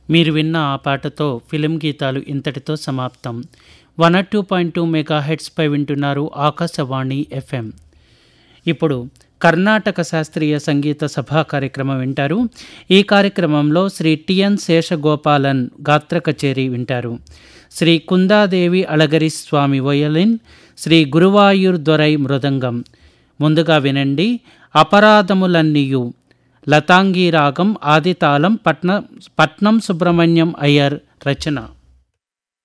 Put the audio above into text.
మీరు విన్న ఆ పాటతో ఫిలిం గీతాలు ఇంతటితో సమాప్తం one two point two mega హెడ్స్పై వింటున్నారు ఆకాశవాణి ఎఫ్ఎం ఇప్పుడు కర్ణాటక శాస్త్రీయ సంగీత సభా కార్యక్రమం వింటారు ఈ కార్యక్రమంలో శ్రీ టిఎన్ శేషగోపాలన్ గాత్ర కచేరీ వింటారు శ్రీ కుందాదేవి అళగరి స్వామి వయలిన్ శ్రీ గురువాయూర్ దొరై మృదంగం ముందుగా వినండి అపరాధములన్నీయు లతాంగి రాగం ఆదితాళం పట్న పట్నం సుబ్రహ్మణ్యం అయ్యర్ రచన